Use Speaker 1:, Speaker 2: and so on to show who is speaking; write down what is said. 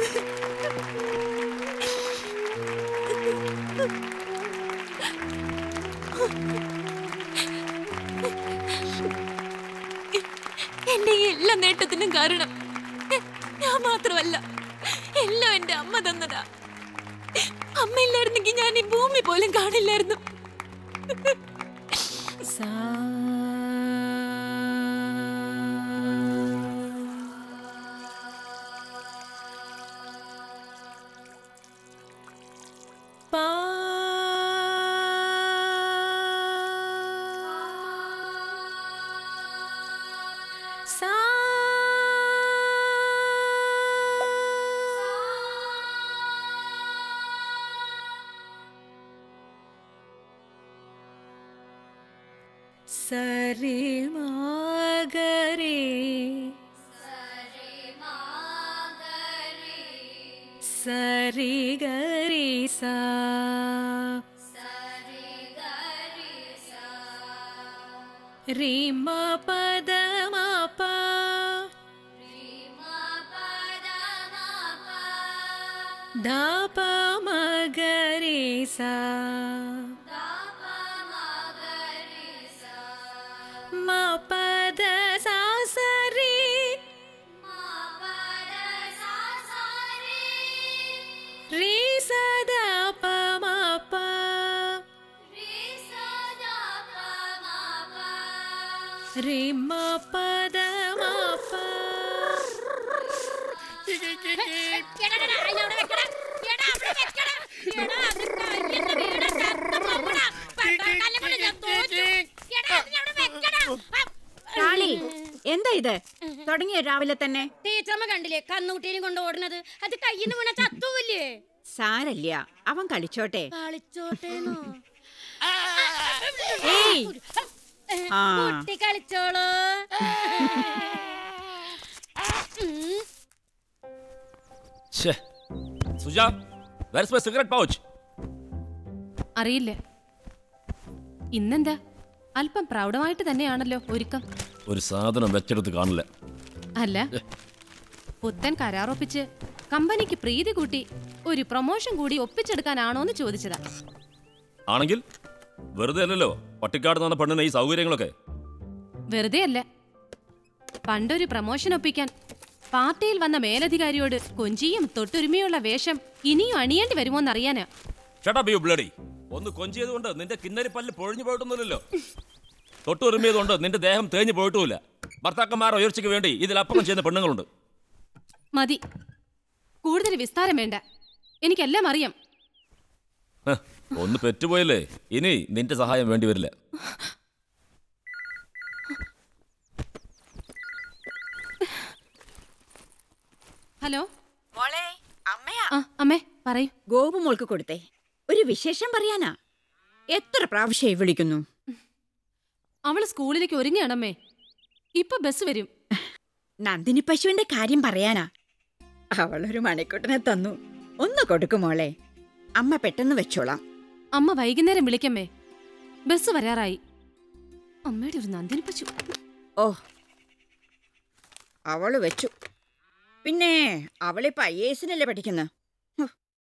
Speaker 1: എന്റെ ഈ എല്ലാ നേട്ടത്തിനും കാരണം ഞാൻ മാത്രമല്ല എല്ലാം എന്റെ അമ്മ തന്നതാ അമ്മയില്ലായിരുന്നെങ്കിൽ ഞാൻ ഈ ഭൂമി പോലും കാണില്ലായിരുന്നു
Speaker 2: സരി മാഗരേ സരി ഗരി സാ ರೀಮ ಪದ ಮಾಪ ಧಾಪ ಮಗರಿ ಸಾ ಮ ಪದ ಸಾ ಸರಿ ರೀ ಸದಾ ಪ ಮಾಪ ರೀಮ ಪದ ಮಾಪ
Speaker 3: കാളി എന്താ ഇത് തുടങ്ങിയ രാവിലെ തന്നെ
Speaker 4: ടീച്ചറമ്മ കണ്ടില്ലേ കന്നുകുട്ടീനെ കൊണ്ട് ഓടുന്നത് അത് കയ്യിൽ നിന്ന് വീണ ചത്തൂല്ലേ
Speaker 3: സാരല്ല അവൻ കളിച്ചോട്ടെ
Speaker 4: കളിച്ചോട്ടേന്നോ
Speaker 3: ഏയ് ആ.
Speaker 4: കുട്ടി കളിച്ചോളൂ ഉം.
Speaker 5: ഛേ Suja where's my cigarette pouch
Speaker 1: അറിയില്ല ഇന്നെന്താ അല്പം പ്രൗഢമായിട്ട് തന്നെയാണല്ലോ ഒരുക്കം
Speaker 5: ഒരു സാധനം വെച്ചെടുത്ത് കാണില്ല
Speaker 1: അല്ല പുത്തൻ കരാറൊപ്പിച്ച് കമ്പനിക്ക് പ്രീതി കൂട്ടി ഒരു പ്രൊമോഷൻ കൂടി ഒപ്പിച്ചെടുക്കാനാണോന്ന് ചോദിച്ചതാ
Speaker 5: ആണെങ്കിൽ വെറുതെ അല്ലല്ലോ പട്ടിക്കാട് നിന്ന പെണ്ണിന് ഈ സൗകര്യങ്ങളൊക്കെ
Speaker 1: വെറുതെ അല്ല പണ്ടൊരു പ്രൊമോഷൻ ഒപ്പിക്കാൻ പാർട്ടിയിൽ വന്ന മേലധികാരിയോട് കൊഞ്ചിയും തൊട്ടുരുമിയുള്ള വേഷം ഇനിയും അണിയേണ്ടി വരുമോന്നറിയാനാ
Speaker 5: ഷട്ടപ്പ് യു ബ്ലഡി ഒന്ന് കൊഞ്ചിയത് കൊണ്ട് നിന്റെ കിന്നരി പല്ല് പൊഴിഞ്ഞു പോയിട്ടൊന്നുമില്ലല്ലോ തൊട്ടുറുമിയത് കൊണ്ട് നിന്റെ ദേഹം തേഞ്ഞു പോയിട്ടുമില്ല ഭർത്താക്കന്മാരുടെ ഉയർച്ചയ്ക്ക് വേണ്ടി ഇതിലപ്പുറം ചെയ്യുന്ന പെണ്ണുങ്ങളുണ്ട്
Speaker 1: മതി കൂടുതൽ വിസ്താരം വേണ്ട എനിക്കെല്ലാം അറിയാം
Speaker 5: ഹ്, ഒന്ന് പെറ്റുപോയല്ലേ ഇനി നിന്റെ സഹായം വേണ്ടി വരില്ല
Speaker 1: ഹലോ
Speaker 3: മോളെ അമ്മയാ
Speaker 1: ആ അമ്മേ പറയൂ
Speaker 3: ഗോപു മോൾക്ക് കൊടുത്തേ ഒരു വിശേഷം പറയാനാ എത്ര പ്രാവശ്യമായി വിളിക്കുന്നു
Speaker 1: അവള് സ്കൂളിലേക്ക് ഒരുങ്ങിയാണമ്മേ ഇപ്പൊ ബസ് വരും
Speaker 3: നന്ദിനി പശുവിന്റെ കാര്യം പറയാനാ അവളൊരു മണിക്കൂട്ടിനെ തന്നു ഒന്ന് കൊടുക്കും മോളെ അമ്മ പെട്ടെന്ന് വെച്ചോളാം
Speaker 1: അമ്മ വൈകുന്നേരം വിളിക്കമ്മേ ബസ് വരാറായി അമ്മയുടെ ഒരു നന്ദിനി പശു
Speaker 3: ഓ അവള് വെച്ചു പിന്നെ അവളിപ്പോ ഐ എസിനല്ലേ പഠിക്കുന്നത്